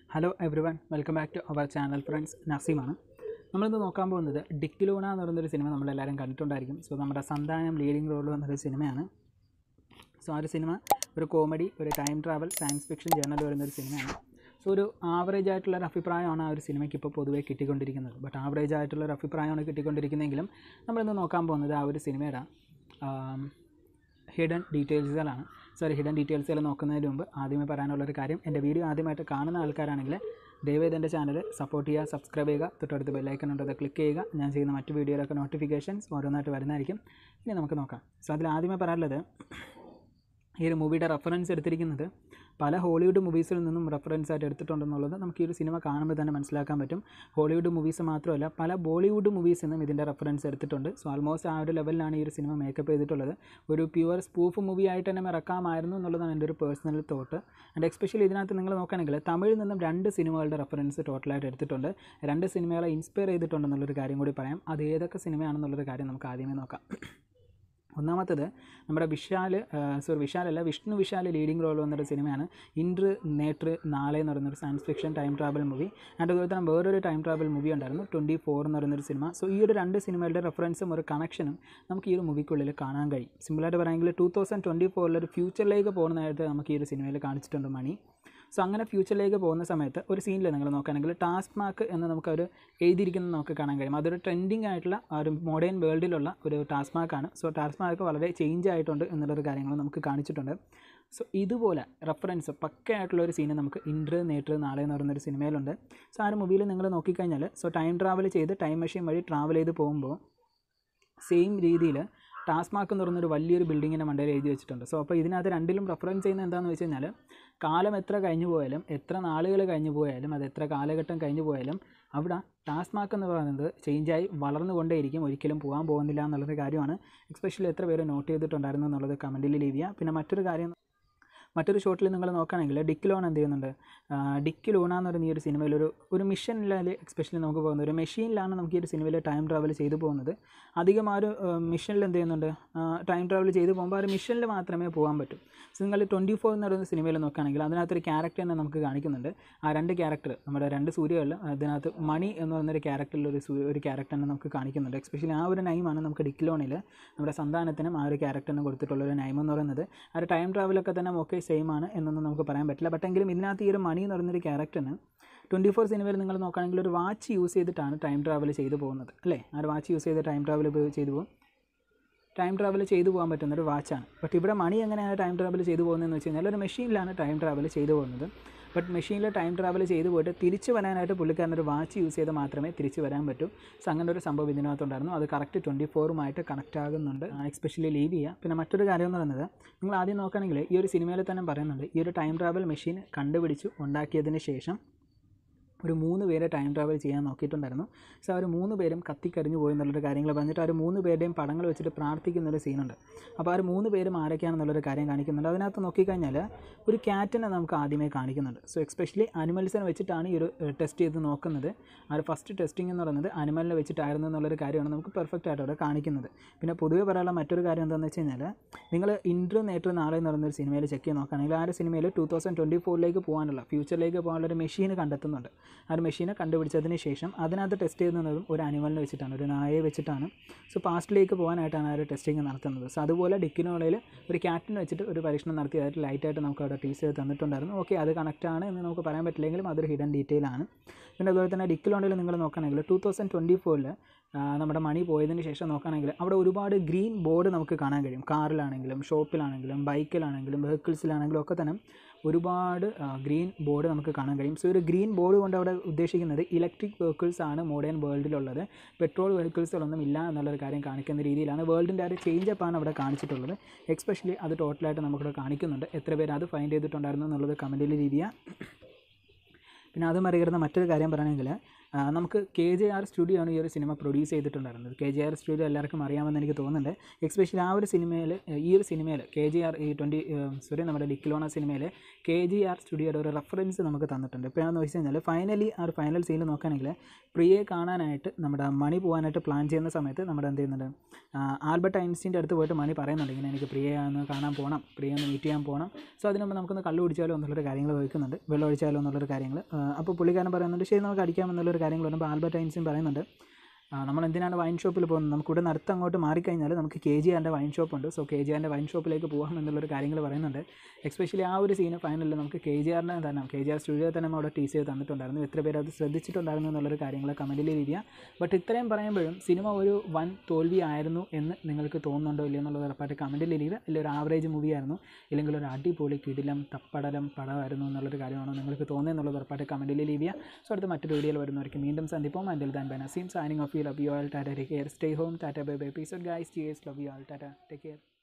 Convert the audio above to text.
hello everyone welcome back to our channel friends നസീമാണ് നമ്മളിന്ന് നോക്കാൻ പോകുന്നത് ഡിക്കിലൂണ എന്ന് പറയുന്നൊരു സിനിമ നമ്മളെല്ലാവരും കണ്ടിട്ടുണ്ടായിരിക്കും സോ നമ്മുടെ സന്താനം ലീഡിങ് റോൾ എന്നൊരു സിനിമയാണ് സോ ആ ഒരു സിനിമ ഒരു കോമഡി ഒരു ടൈം ട്രാവൽ സയൻസ് ഫിക്ഷൻ ജേർണൽ വരുന്നൊരു സിനിമയാണ് സോ ഒരു ആവറേജ് ആയിട്ടുള്ള ഒരു അഭിപ്രായമാണ് ആ ഒരു സിനിമയ്ക്ക് ഇപ്പോൾ പൊതുവേ കിട്ടിക്കൊണ്ടിരിക്കുന്നത് ബട്ട് ആവറേജ് ആയിട്ടുള്ള ഒരു അഭിപ്രായമാണ് കിട്ടിക്കൊണ്ടിരിക്കുന്നതെങ്കിലും നമ്മളിന്ന് നോക്കാൻ പോകുന്നത് ആ ഒരു സിനിമയുടെ ഹിഡൻ ഡീറ്റെയിൽസുകളാണ് സോറി ഹിഡൻ ഡീറ്റെയിൽസുകൾ നോക്കുന്നതിന് മുമ്പ് ആദ്യമേ പറയാനുള്ളൊരു കാര്യം എൻ്റെ വീഡിയോ ആദ്യമായിട്ട് കാണുന്ന ആൾക്കാരാണെങ്കിൽ ദയവേത് എൻ്റെ ചാനൽ സപ്പോർട്ട് ചെയ്യുക സബ്സ്ക്രൈബ് ചെയ്യുക തൊട്ടടുത്ത് ബെല്ലൈക്കൺ ഉണ്ട് അത് ക്ലിക്ക് ചെയ്യുക ഞാൻ ചെയ്യുന്ന മറ്റ് വീഡിയോയിലൊക്കെ നോട്ടിഫിക്കേഷൻസ് ഓരോന്നായിട്ട് വരുന്നതായിരിക്കും ഇനി നമുക്ക് നോക്കാം സോ അതിൽ ആദ്യമേ പറയാനുള്ളത് ഈ ഒരു മൂവിയുടെ റെഫറൻസ് എടുത്തിരിക്കുന്നത് പല ഹോളിവുഡ് മൂവീസിൽ നിന്നും റെഫറൻസ് ആയിട്ട് എടുത്തിട്ടുണ്ടെന്നുള്ളത് നമുക്ക് ഈ ഒരു സിനിമ കാണുമ്പോൾ തന്നെ മനസ്സിലാക്കാൻ പറ്റും ഹോളിവുഡ് മൂവീസ് മാത്രമല്ല പല ബോളിവുഡ് മൂവീസിൽ നിന്നും ഇതിൻ്റെ റെഫറൻസ് എടുത്തിട്ടുണ്ട് സോ ആൾമോസ്റ്റ് ആ ഒരു ലെവലിലാണ് ഈ ഒരു സിനിമ മേക്കപ്പ് ചെയ്തിട്ടുള്ളത് ഒരു പ്യുവർ സ്പൂഫ് മൂവി ആയിട്ട് തന്നെ ഇറക്കാമായിരുന്നു എന്നുള്ളതാണ് എൻ്റെ ഒരു പേഴ്സണൽ തോട്ട് ആൻഡ് എക്സ്പെഷ്യലി ഇതിനകത്ത് നിങ്ങൾ നോക്കുകയാണെങ്കിൽ തമിഴിൽ നിന്നും രണ്ട് സിനിമകളുടെ റെഫറൻസ് ടോട്ടലായിട്ട് എടുത്തിട്ടുണ്ട് രണ്ട് സിനിമകളെ ഇൻസ്പയർ ചെയ്തിട്ടുണ്ടെന്നുള്ളൊരു കാര്യം കൂടി പറയാം അത് ഏതൊക്കെ സിനിമയാണെന്നുള്ളൊരു കാര്യം നമുക്ക് ആദ്യമേ നോക്കാം ഒന്നാമത്തത് നമ്മുടെ വിശാൽ സോറി വിശാലല്ല വിഷ്ണു വിശാൽ ലീഡിംഗ് റോൾ വന്നൊരു സിനിമയാണ് ഇൻട്ര് നേട്ര് നാളെ എന്ന് പറയുന്നൊരു science fiction time travel movie and അതുപോലെ തന്നെ വേറൊരു ടൈം ട്രാവൽ മൂവി ഉണ്ടായിരുന്നു ട്വൻറ്റി ഫോർ എന്ന് പറയുന്നൊരു സിനിമ സോ ഈ ഒരു രണ്ട് സിനിമകളുടെ റെഫറൻസും ഒരു കണക്ഷനും നമുക്ക് ഈ ഒരു മൂവിക്കുള്ളിൽ കാണാൻ കഴിയും സിമ്പിളായിട്ട് പറയുമെങ്കിൽ ടൂ തൗസൻഡ് ട്വൻറ്റി ഫോറിൽ ഒരു ഫ്യൂച്ചറിലേക്ക് പോകുന്നതായിട്ട് നമുക്ക് ഈ ഒരു സിനിമയിൽ കാണിച്ചിട്ടുണ്ട് മണി സോ അങ്ങനെ ഫ്യൂച്ചറിലേക്ക് പോകുന്ന സമയത്ത് ഒരു സീനിൽ നിങ്ങൾ നോക്കുകയാണെങ്കിൽ ടാസ്ക് മാർക്ക് എന്ന് നമുക്ക് ഒരു എഴുതിയിരിക്കുന്നത് നമുക്ക് കാണാൻ കഴിയും അതൊരു ട്രെൻഡിങ് ആയിട്ടുള്ള ആ ഒരു മോഡേൺ വേൾഡിലുള്ള ഒരു ടാസ്ക് മാർക്കാണ് സോ ടാസ്ക് മാർക്ക് വളരെ ചേഞ്ച് ആയിട്ടുണ്ട് എന്നുള്ളൊരു കാര്യങ്ങൾ നമുക്ക് കാണിച്ചിട്ടുണ്ട് സോ ഇതുപോലെ റെഫറൻസ് പക്കയായിട്ടുള്ള ഒരു സീന് നമുക്ക് ഇൻട്ര് നേട്ര് നാളെ എന്ന് പറയുന്നൊരു സിനിമയിലുണ്ട് സോ ആ ഒരു മൂവിയിൽ നിങ്ങൾ നോക്കിക്കഴിഞ്ഞാൽ സോ ടൈം ട്രാവൽ ചെയ്ത് ടൈം മെഷീൻ വഴി ട്രാവൽ ചെയ്ത് പോകുമ്പോൾ സെയിം രീതിയിൽ ടാസ്ക് മാർക്ക് എന്ന് പറയുന്നൊരു വലിയൊരു ബിൽഡിങ്ങിൻ്റെ മണ്ടയിൽ എഴുതി വെച്ചിട്ടുണ്ട് സോ അപ്പോൾ ഇതിനകത്ത് രണ്ടിലും റെഫറൻസ് ചെയ്യുന്നത് എന്താണെന്ന് വെച്ച് കഴിഞ്ഞാൽ കാലം എത്ര കഴിഞ്ഞു പോയാലും എത്ര നാളുകൾ കഴിഞ്ഞു പോയാലും അത് എത്ര കാലഘട്ടം കഴിഞ്ഞു പോയാലും അവിടെ ടാസ്ക് മാർക്ക് എന്ന് പറയുന്നത് ചേഞ്ചായി വളർന്നുകൊണ്ടേയിരിക്കും ഒരിക്കലും പോകാൻ പോകുന്നില്ല എന്നുള്ളൊരു കാര്യമാണ് എക്സ്പെഷ്യലി എത്ര പേര് നോട്ട് ചെയ്തിട്ടുണ്ടായിരുന്നു എന്നുള്ളത് കമൻറ്റിൽ ലീവ് ചെയ്യുക പിന്നെ മറ്റൊരു കാര്യം മറ്റൊരു ഷോട്ടിൽ നിങ്ങൾ നോക്കുകയാണെങ്കിൽ ഡിക്ക് ലോൺ എന്ത് ചെയ്യുന്നുണ്ട് ഡിക്ക് ലോണ എന്ന് പറയുന്ന ഈ ഒരു സിനിമയിൽ ഒരു ഒരു മിഷനിൽ എക്സ്പെഷ്യലി നമുക്ക് പോകുന്നത് ഒരു മെഷീനിലാണ് നമുക്ക് ഈ ഒരു സിനിമയിൽ ടൈം ട്രാവൽ ചെയ്തു പോകുന്നത് അധികം ആ ഒരു മിഷനിൽ എന്ത് ചെയ്യുന്നുണ്ട് ടൈം ട്രാവൽ ചെയ്തു പോകുമ്പോൾ ആ ഒരു മിഷനിൽ മാത്രമേ പോകാൻ പറ്റൂ സോ നിങ്ങൾ ട്വൻറ്റി ഫോർ എന്ന് പറയുന്ന സിനിമയിൽ നോക്കുകയാണെങ്കിൽ അതിനകത്തൊരു ക്യാരക്ടർ തന്നെ നമുക്ക് കാണിക്കുന്നുണ്ട് ആ രണ്ട് ക്യാരക്ടർ നമ്മുടെ രണ്ട് സൂര്യകളിൽ അതിനകത്ത് മണി എന്ന് പറയുന്നൊരു ക്യാരക്ടറിൽ ഒരു സൂ ഒരു ക്യാരക്ടർ തന്നെ നമുക്ക് കാണിക്കുന്നുണ്ട് എക്സ്പെഷ്യലി ആ ഒരു നൈമാണ് നമുക്ക് ഡിക്ലോണിൽ നമ്മുടെ സന്താനത്തിനും ആ ഒരു ക്യാരക്ടറിന് കൊടുത്തിട്ടുള്ള ഒരു നൈം എന്ന് പറയുന്നത് ആ ഒരു ടൈം ട്രാവലൊക്കെ തന്നെ ഓക്കെ സെയിം ആണ് എന്നൊന്നും നമുക്ക് പറയാൻ പറ്റില്ല ബട്ട് എങ്കിലും ഇതിനകത്ത് ഈ ഒരു മണി എന്ന് പറയുന്നൊരു ക്യാരക്ടറിന് ട്വൻറ്റി ഫോർ സിനിമയിൽ നിങ്ങൾ നോക്കുകയാണെങ്കിൽ ഒരു വാച്ച് യൂസ് ചെയ്തിട്ടാണ് ടൈം ട്രാവൽ ചെയ്തു പോകുന്നത് അല്ലേ ആ ഒരു വാച്ച് യൂസ് ചെയ്ത് ടൈം ട്രാവൽ ചെയ്തു പോകും ടൈം ട്രാവൽ ചെയ്തു പോകാൻ പറ്റുന്ന ഒരു വാച്ചാണ് ബട്ട് ഇവിടെ മണി എങ്ങനെയാണ് ടൈം ട്രാവൽ ചെയ്തു പോകുന്നതെന്ന് വെച്ച് കഴിഞ്ഞാൽ ഒരു മെഷീനിലാണ് ടൈം ട്രാവൽ ചെയ്തു പോകുന്നത് ബട്ട് മെഷീനിൽ ടൈം ട്രാവൽ ചെയ്തു പോയിട്ട് തിരിച്ച് വരാനായിട്ട് പുള്ളിക്കാരൻ ഒരു വാച്ച് യൂസ് ചെയ്ത് മാത്രമേ തിരിച്ച് വരാൻ പറ്റൂ സോ അങ്ങനെ ഒരു സംഭവം ഇതിനകത്തുണ്ടായിരുന്നു അത് കറക്റ്റ് ട്വൻറ്റി ഫോറുമായിട്ട് കണക്റ്റ് ആകുന്നുണ്ട് എക്സ്പെഷ്യലി ലീവ് ചെയ്യുക പിന്നെ മറ്റൊരു കാര്യം എന്ന് പറയുന്നത് നിങ്ങൾ ആദ്യം നോക്കുകയാണെങ്കിൽ ഈ ഒരു സിനിമയിൽ തന്നെ പറയുന്നുണ്ട് ഈ ഒരു ടൈം ട്രാവൽ മെഷീൻ കണ്ടുപിടിച്ചു ഉണ്ടാക്കിയതിന് ശേഷം ഒരു മൂന്ന് പേരെ ടൈം ട്രാവൽ ചെയ്യാൻ നോക്കിയിട്ടുണ്ടായിരുന്നു സോ അവർ മൂന്ന് പേരും കത്തിക്കരിഞ്ഞു പോയി എന്നുള്ളൊരു കാര്യങ്ങൾ പറഞ്ഞിട്ട് ആ ഒരു മൂന്ന് പേരുടെയും പടങ്ങൾ വെച്ചിട്ട് പ്രാർത്ഥിക്കുന്നൊരു സീനുണ്ട് അപ്പോൾ ആ ഒരു മൂന്ന് പേരും ആരൊക്കെയാണെന്നുള്ളൊരു കാര്യം കാണിക്കുന്നുണ്ട് അതിനകത്ത് നോക്കിക്കഴിഞ്ഞാൽ ഒരു ക്യാറ്റിനെ നമുക്ക് ആദ്യമേ കാണിക്കുന്നുണ്ട് സോ എക്സ്പെഷ്യലി അനിമൽസിനെ വെച്ചിട്ടാണ് ഈ ഒരു ടെസ്റ്റ് ചെയ്ത് നോക്കുന്നത് ആ ഒരു ഫസ്റ്റ് ടെസ്റ്റിംഗ് എന്ന് പറയുന്നത് അനിമലിനെ വെച്ചിട്ടായിരുന്നു എന്നുള്ളൊരു കാര്യമാണ് നമുക്ക് പെർഫെക്റ്റ് ആയിട്ട് അവിടെ കാണിക്കുന്നത് പിന്നെ പൊതുവേ പറയാനുള്ള മറ്റൊരു കാര്യം എന്താണെന്ന് വെച്ച് കഴിഞ്ഞാൽ നിങ്ങൾ ഇൻട്രോ നേറ്റർ നാളെ എന്ന് പറയുന്ന ഒരു സിനിമയിൽ ചെക്ക് ചെയ്ത് നോക്കുകയാണെങ്കിൽ ആ ഒരു സിനിമയിൽ ടൂ തൗസൻഡ് ട്വൻറ്റി ഫോറിലേക്ക് പോകാനുള്ള ഫ്യൂച്ചറിലേക്ക് പോകാനുള്ള ഒരു മെഷീൻ കണ്ടെത്തുന്നുണ്ട് ആ ഒരു മെഷീനെ കണ്ടുപിടിച്ചതിന് ശേഷം അതിനകത്ത് ടെസ്റ്റ് ചെയ്യുന്നതും ഒരു അനിമലിനെ വെച്ചിട്ടാണ് ഒരു നായയെ വെച്ചിട്ടാണ് സോ പാസ്റ്റിലേക്ക് പോകാനായിട്ടാണ് ആ ഒരു ടെസ്റ്റിംഗ് നടത്തുന്നത് സോ അതുപോലെ ഡിക്കിനോളയിൽ ഒരു ക്യാറ്റിനെ വെച്ചിട്ട് ഒരു പരീക്ഷണം നടത്തിയതായിട്ട് ലൈറ്റായിട്ട് നമുക്ക് അവിടെ ടീച്ചർ തന്നിട്ടുണ്ടായിരുന്നു ഓക്കെ അത് കണക്റ്റാണ് എന്ന് നമുക്ക് പറയാൻ പറ്റില്ലെങ്കിലും അതൊരു ഹിഡൻ ഡീറ്റെയിൽ ആണ് പിന്നെ അതുപോലെ തന്നെ ഡിക്കിലോണ്ടിൽ നിങ്ങൾ നോക്കുകയാണെങ്കിൽ ടൂ തൗസൻഡ് ട്വൻറ്റി ഫോറിൽ നമ്മുടെ മണി പോയതിന് ശേഷം നോക്കുകയാണെങ്കിൽ അവിടെ ഒരുപാട് ഗ്രീൻ ബോർഡ് നമുക്ക് കാണാൻ കഴിയും കാറിലാണെങ്കിലും ഷോപ്പിലാണെങ്കിലും ബൈക്കിലാണെങ്കിലും വെഹിക്കിൾസിലാണെങ്കിലും ഒക്കെ തന്നെ ഒരുപാട് ഗ്രീൻ ബോർഡ് നമുക്ക് കാണാൻ കഴിയും സോ ഒരു ഗ്രീൻ ബോർഡ് കൊണ്ട് അവിടെ ഉദ്ദേശിക്കുന്നത് ഇലക്ട്രിക് വെഹിക്കിൾസ് ആണ് മോഡേൺ വേൾഡിലുള്ളത് പെട്രോൾ വെഹിക്കിൾസുകളൊന്നും ഇല്ല എന്നുള്ളൊരു കാര്യം കാണിക്കുന്ന രീതിയിലാണ് വേൾഡിൻ്റെ ആ ഒരു ചേഞ്ച് അപ്പാണ് അവിടെ കാണിച്ചിട്ടുള്ളത് എക്സ്പെഷ്യലി അത് ടോട്ടലായിട്ട് നമുക്കിവിടെ കാണിക്കുന്നുണ്ട് എത്ര പേര് അത് ഫൈൻഡ് ചെയ്തിട്ടുണ്ടായിരുന്നു എന്നുള്ളത് കമൻറ്റിൽ രീതിയാണ് പിന്നെ അത് മറികടന്ന മറ്റൊരു കാര്യം പറയുകയാണെങ്കിൽ ആ, നമുക്ക് കെ ജെ ആർ സ്റ്റുഡിയോ ആണ് ഈ ഒരു സിനിമ പ്രൊഡ്യൂസ് ചെയ്തിട്ടുണ്ടായിരുന്നത് കെ ജെ ആർ സ്റ്റുഡിയോ എല്ലാവർക്കും അറിയാമെന്ന് എനിക്ക് തോന്നുന്നുണ്ട് എക്സ്പെഷ്യലി ആ ഒരു സിനിമയിൽ ഈ ഒരു സിനിമയിൽ കെ ജി ആർ ഈ ട്വൻറ്റി സോറി നമ്മുടെ ഡിക്കിലോണ സിനിമയിൽ കെ ജി ആർ സ്റ്റുഡിയോയുടെ ഒരു റെഫറൻസ് നമുക്ക് തന്നിട്ടുണ്ട് എപ്പോഴാണെന്ന് വെച്ച് കഴിഞ്ഞാൽ ഫൈനലി ആ ഒരു ഫൈനൽ സീനിൽ നോക്കുകയാണെങ്കിൽ പ്രിയയെ കാണാനായിട്ട് നമ്മുടെ മണി പോകാനായിട്ട് പ്ലാൻ ചെയ്യുന്ന സമയത്ത് നമ്മുടെ എന്ത് ചെയ്യുന്നുണ്ട് ആ, ആൽബർട്ട് ഐൻസ്റ്റീൻ്റെ അടുത്ത് പോയിട്ട് മണി പറയുന്നുണ്ട് ഇങ്ങനെ എനിക്ക് പ്രിയയെ ഒന്ന് കാണാൻ പോകണം പ്രിയ ഒന്ന് മീറ്റ് ചെയ്യാൻ പോകണം സോ അതിന് മുമ്പ് നമുക്കൊന്ന് കള്ളു കുടിച്ചാലോ എന്നുള്ളൊരു കാര്യങ്ങൾ ചോദിക്കുന്നുണ്ട് വെള്ളം ഒഴിച്ചാലോ എന്നുള്ളൊരു കാര്യങ്ങൾ അപ്പോൾ പുള്ളിക്കാരൻ പറയുന്നുണ്ട് ശരി നമുക്ക് അടിക്കാം എന്നുള്ളൊരു കാര്യങ്ങൾ പറയുമ്പോൾ ആൽബർട്ട് ഐൻസ്റ്റീൻ പറയുന്നുണ്ട് ആ, നമ്മൾ എന്തിനാണ് വൈൻ ഷോപ്പിൽ പോകുന്നത് നമുക്ക് ഇവിടെ അടുത്ത് അങ്ങോട്ട് മാറിക്കഴിഞ്ഞാൽ നമുക്ക് കെ ജി ആറിൻ്റെ വൈൻ ഷോപ്പ് ഉണ്ട് സോ കെ ജി ആറിൻ്റെ വൈൻ ഷോപ്പിലേക്ക് പോകാം എന്നുള്ളൊരു കാര്യങ്ങൾ പറയുന്നുണ്ട് എക്സ്പെഷ്യലി ആ ഒരു സീന് ഫൈനലിൽ നമുക്ക് കെ ജി ആറിനെ തന്നെ കെ ജി ആർ സ്റ്റുഡിയോ തന്നെ അവിടെ ടീസ് ചെയ്ത് തന്നിട്ടുണ്ടായിരുന്നു എത്ര പേര് അത് ശ്രദ്ധിച്ചിട്ടുണ്ടായിരുന്നു എന്നുള്ളൊരു കാര്യങ്ങൾ കമൻറ്റിൽ ഇരിക്കുക ബട്ട് ഇത്രയും പറയുമ്പോഴും സിനിമ ഒരു വൻ തോൽവി ആയിരുന്നു എന്ന് നിങ്ങൾക്ക് തോന്നുന്നുണ്ടോ ഇല്ലയോ എന്നുള്ളത് ഉറപ്പായിട്ട് കമൻറ്റിൽ ഇരിക്കുക ഇല്ല ഒരു ആവറേജ് മൂവി ആയിരുന്നു ഇല്ലെങ്കിൽ ഒരു അടിപൊളി കിടിലം തപ്പടലം പടമായിരുന്നു എന്നുള്ളൊരു കാര്യമാണോ നിങ്ങൾക്ക് തോന്നുന്നത് എന്നുള്ളത് ഉറപ്പായിട്ട് കമൻറ്റിൽ ഇരിക്കുക സോ അടുത്ത മറ്റൊരു വീഡിയോയിൽ വരുന്നവർക്ക് വീണ്ടും സന്ദിപ്പം അൻഡിൽ ദാൻ ബനസീം signing off you love you all tata take care stay home tata bye bye peace guys T S love you all tata take care